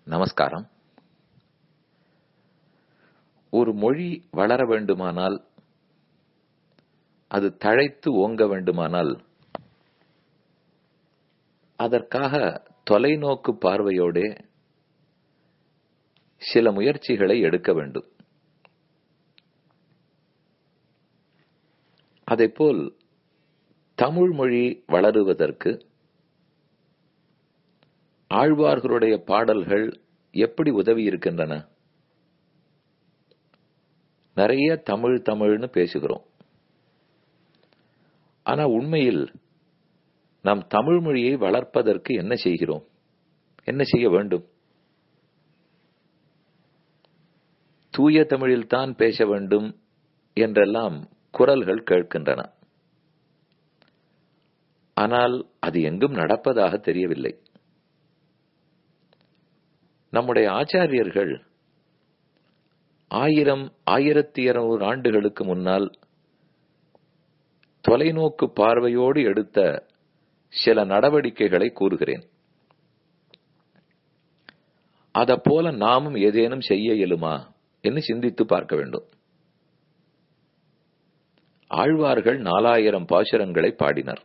நமஸ்காரம் ஒரு மொழி வளர வேண்டுமானால் அது தழைத்து ஓங்க வேண்டுமானால் அதற்காக தொலைநோக்கு பார்வையோடே சில முயற்சிகளை எடுக்க வேண்டும் அதைப்போல் தமிழ் மொழி வளருவதற்கு ஆழ்வார்களுடைய பாடல்கள் எப்படி உதவி இருக்கின்றன நிறைய தமிழ் தமிழ்னு பேசுகிறோம் ஆனா உண்மையில் நாம் தமிழ் மொழியை வளர்ப்பதற்கு என்ன செய்கிறோம் என்ன செய்ய வேண்டும் தூய தமிழில் தான் பேச வேண்டும் என்றெல்லாம் குரல்கள் கேட்கின்றன ஆனால் அது எங்கும் நடப்பதாக தெரியவில்லை நம்முடைய ஆச்சாரியர்கள் ஆயிரம் ஆயிரத்தி இருநூறு ஆண்டுகளுக்கு முன்னால் தொலைநோக்கு பார்வையோடு எடுத்த சில நடவடிக்கைகளை கூறுகிறேன் அத போல நாமும் ஏதேனும் செய்ய இயலுமா என்று சிந்தித்து பார்க்க வேண்டும் ஆழ்வார்கள் நாலாயிரம் பாசுரங்களை பாடினர்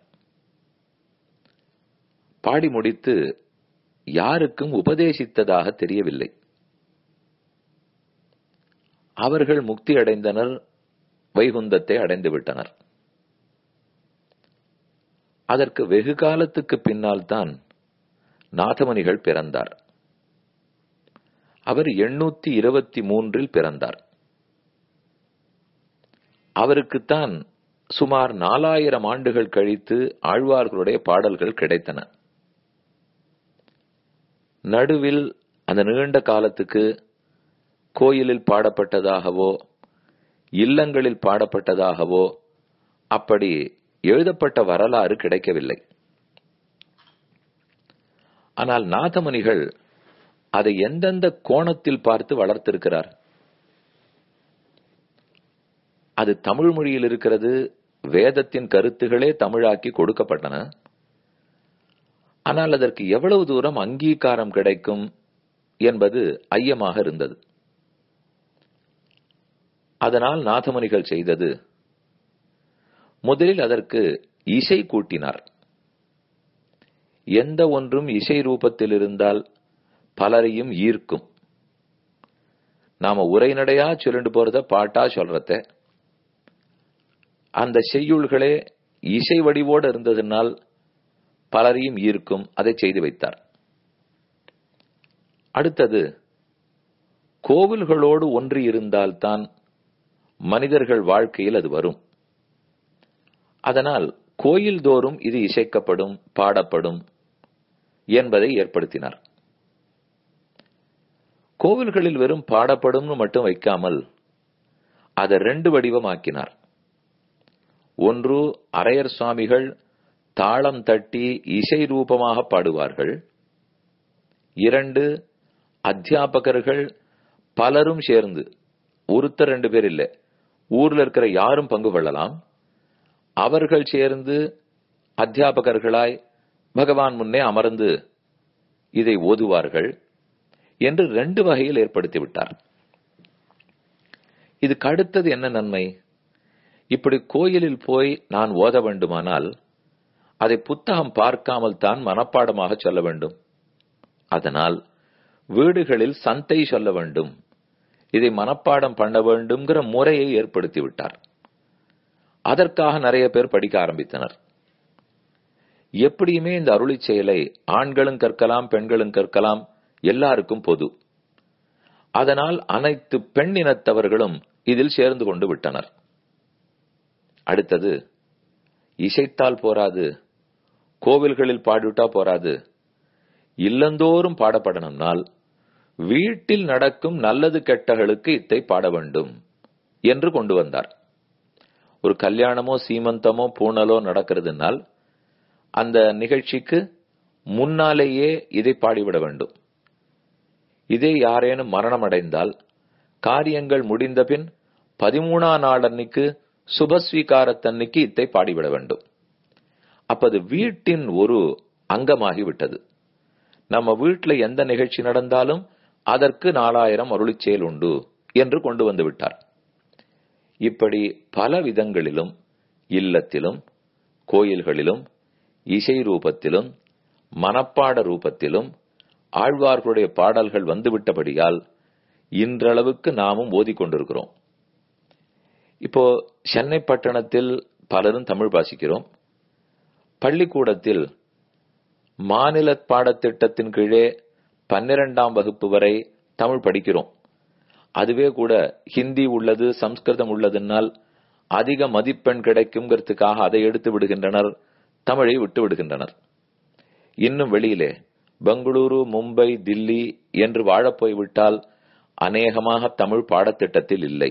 பாடி முடித்து யாருக்கும் உபதேசித்ததாக தெரியவில்லை அவர்கள் முக்தி அடைந்தனர் வைகுந்தத்தை அடைந்து விட்டனர் அதற்கு வெகு காலத்துக்கு பின்னால் தான் நாதமணிகள் பிறந்தார் அவர் எண்ணூத்தி இருபத்தி மூன்றில் பிறந்தார் அவருக்குத்தான் சுமார் நாலாயிரம் ஆண்டுகள் கழித்து ஆழ்வார்களுடைய பாடல்கள் கிடைத்தன நடுவில் அந்த நீண்ட காலத்துக்கு கோயிலில் பாடப்பட்டதாகவோ இல்லங்களில் பாடப்பட்டதாகவோ அப்படி எழுதப்பட்ட வரலாறு கிடைக்கவில்லை ஆனால் நாதமுனிகள் அதை எந்தெந்த கோணத்தில் பார்த்து வளர்த்திருக்கிறார் அது தமிழ் மொழியில் இருக்கிறது வேதத்தின் கருத்துகளே தமிழாக்கி கொடுக்கப்பட்டன ஆனால் அதற்கு எவ்வளவு தூரம் அங்கீகாரம் கிடைக்கும் என்பது ஐயமாக இருந்தது அதனால் நாதமுனிகள் செய்தது முதலில் அதற்கு இசை கூட்டினார் எந்த ஒன்றும் இசை ரூபத்தில் இருந்தால் பலரையும் ஈர்க்கும் நாம உரைநடையா சொல்லிட்டு போறத பாட்டா சொல்றத அந்த செய்யுள்களே இசை வடிவோடு இருந்ததுனால் பலரையும் ஈர்க்கும் அதை செய்து வைத்தார் அடுத்தது கோவில்களோடு ஒன்றி இருந்தால்தான் மனிதர்கள் வாழ்க்கையில் அது வரும் அதனால் கோயில் தோறும் இது இசைக்கப்படும் பாடப்படும் என்பதை ஏற்படுத்தினார் கோவில்களில் வெறும் பாடப்படும்னு மட்டும் வைக்காமல் அதை ரெண்டு வடிவமாக்கினார் ஒன்று அரையர் சுவாமிகள் தாளம் தட்டி இசை ரூபமாக பாடுவார்கள் இரண்டு அத்தியாபகர்கள் பலரும் சேர்ந்து ஒருத்தர் ரெண்டு பேர் இல்லை ஊர்ல இருக்கிற யாரும் பங்கு கொள்ளலாம் அவர்கள் சேர்ந்து அத்தியாபகர்களாய் பகவான் முன்னே அமர்ந்து இதை ஓதுவார்கள் என்று ரெண்டு வகையில் ஏற்படுத்தி விட்டார் இதுக்கு அடுத்தது என்ன நன்மை இப்படி கோயிலில் போய் நான் ஓத வேண்டுமானால் அதை புத்தகம் பார்க்காமல் தான் மனப்பாடமாக சொல்ல வேண்டும் அதனால் வீடுகளில் சந்தை சொல்ல வேண்டும் இதை மனப்பாடம் பண்ண வேண்டும்ங்கிற முறையை ஏற்படுத்தி விட்டார் அதற்காக நிறைய பேர் படிக்க ஆரம்பித்தனர் எப்படியுமே இந்த அருளி செயலை ஆண்களும் கற்கலாம் பெண்களும் கற்கலாம் எல்லாருக்கும் பொது அதனால் அனைத்து பெண் இனத்தவர்களும் இதில் சேர்ந்து கொண்டு விட்டனர் அடுத்தது இசைத்தால் போராது கோவில்களில் பாடிவிட்டா போராது இல்லந்தோறும் பாடப்படணும்னால் வீட்டில் நடக்கும் நல்லது கெட்டகளுக்கு இத்தை பாட வேண்டும் என்று கொண்டு வந்தார் ஒரு கல்யாணமோ சீமந்தமோ பூணலோ நடக்கிறதுனால் அந்த நிகழ்ச்சிக்கு முன்னாலேயே இதை பாடிவிட வேண்டும் இதே யாரேனும் மரணம் அடைந்தால் காரியங்கள் முடிந்த பின் பதிமூணாம் நாள் அன்னைக்கு சுபஸ்வீகாரத்தன்னைக்கு இத்தை பாடிவிட வேண்டும் அப்பது வீட்டின் ஒரு அங்கமாகிவிட்டது நம்ம வீட்டுல எந்த நிகழ்ச்சி நடந்தாலும் அதற்கு நாலாயிரம் அருளிச் செயல் உண்டு என்று கொண்டு வந்து விட்டார் இப்படி பல விதங்களிலும் இல்லத்திலும் கோயில்களிலும் இசை ரூபத்திலும் மனப்பாட ரூபத்திலும் ஆழ்வார்களுடைய பாடல்கள் வந்துவிட்டபடியால் இன்றளவுக்கு நாமும் ஓதிக்கொண்டிருக்கிறோம் இப்போ சென்னை பட்டணத்தில் பலரும் தமிழ் வாசிக்கிறோம் பள்ளிக்கூடத்தில் மாநில பாடத்திட்டத்தின் கீழே பன்னிரெண்டாம் வகுப்பு வரை தமிழ் படிக்கிறோம் அதுவே கூட ஹிந்தி உள்ளது சம்ஸ்கிருதம் உள்ளதுனால் அதிக மதிப்பெண் கிடைக்குங்கிறதுக்காக அதை எடுத்து விடுகின்றனர் தமிழை விட்டு விடுகின்றனர் இன்னும் வெளியிலே பெங்களூரு மும்பை தில்லி என்று வாழப் போய்விட்டால் அநேகமாக தமிழ் பாடத்திட்டத்தில் இல்லை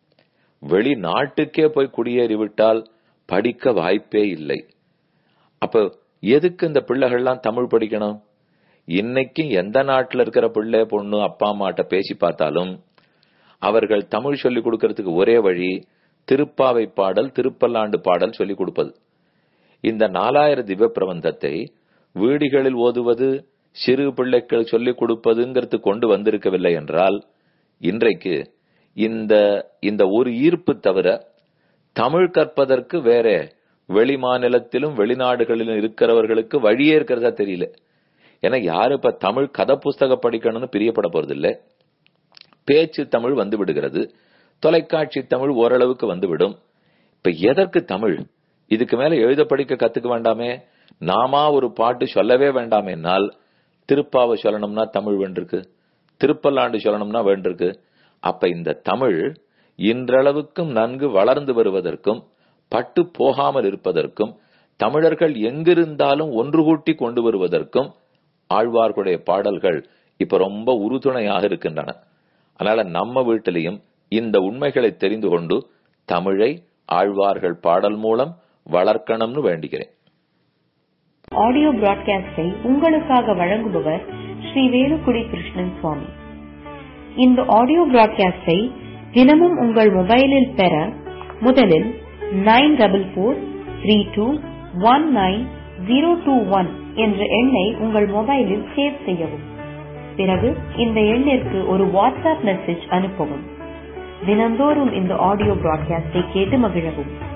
வெளிநாட்டுக்கே போய் குடியேறிவிட்டால் படிக்க வாய்ப்பே இல்லை அப்ப எதுக்கு இந்த பிள்ளைகள்லாம் தமிழ் படிக்கணும் இன்னைக்கும் எந்த நாட்டில் இருக்கிற பிள்ளை பொண்ணு அப்பா அம்மாட்ட பேசி பார்த்தாலும் அவர்கள் தமிழ் சொல்லிக் கொடுக்கறதுக்கு ஒரே வழி திருப்பாவை பாடல் திருப்பல்லாண்டு பாடல் சொல்லிக் கொடுப்பது இந்த நாலாயிர திவ்ய பிரபந்தத்தை வீடுகளில் ஓதுவது சிறு பிள்ளைகள் சொல்லிக் கொடுப்பதுங்கிறது கொண்டு வந்திருக்கவில்லை என்றால் இன்றைக்கு இந்த இந்த ஒரு ஈர்ப்பு தவிர தமிழ் கற்பதற்கு வேற வெளி மாநிலத்திலும் வெளிநாடுகளிலும் இருக்கிறவர்களுக்கு வழியே இருக்கிறதா தெரியல ஏன்னா யாரு இப்ப தமிழ் கதை புஸ்தகம் படிக்கணும்னு பிரியப்பட போறது இல்ல பேச்சு தமிழ் வந்து விடுகிறது தொலைக்காட்சி தமிழ் ஓரளவுக்கு வந்துவிடும் இப்ப எதற்கு தமிழ் இதுக்கு மேல எழுத படிக்க கத்துக்க வேண்டாமே நாமா ஒரு பாட்டு சொல்லவே வேண்டாமேனால் திருப்பாவை சொல்லணும்னா தமிழ் வேண்டிருக்கு திருப்பல்லாண்டு சொல்லணும்னா வேண்டிருக்கு அப்ப இந்த தமிழ் இன்றளவுக்கும் நன்கு வளர்ந்து வருவதற்கும் பட்டு போகாமல் இருப்பதற்கும் தமிழர்கள் எங்கிருந்தாலும் ஒன்று கூட்டி கொண்டு வருவதற்கும் ஆழ்வார்களுடைய பாடல்கள் இப்ப ரொம்ப உறுதுணையாக இருக்கின்றன அதனால நம்ம வீட்டிலையும் இந்த உண்மைகளை தெரிந்து கொண்டு தமிழை ஆழ்வார்கள் பாடல் மூலம் வளர்க்கணும்னு வேண்டுகிறேன் ஆடியோ பிராட்காஸ்டை உங்களுக்காக வழங்குபவர் ஸ்ரீ வேலுக்குடி கிருஷ்ணன் சுவாமி இந்த ஆடியோ பிராட்காஸ்டை தினமும் உங்கள் மொபைலில் பெற முதலில் nine double four three two one nine zero two one என்ற எண்ணை உங்கள் மொபைலில் சேவ் செய்யவும் பிறகு இந்த எண்ணிற்கு ஒரு வாட்ஸ்அப் மெசேஜ் அனுப்பவும் தினந்தோறும் இந்த ஆடியோ பிராட்காஸ்டை கேட்டு மகிழவும்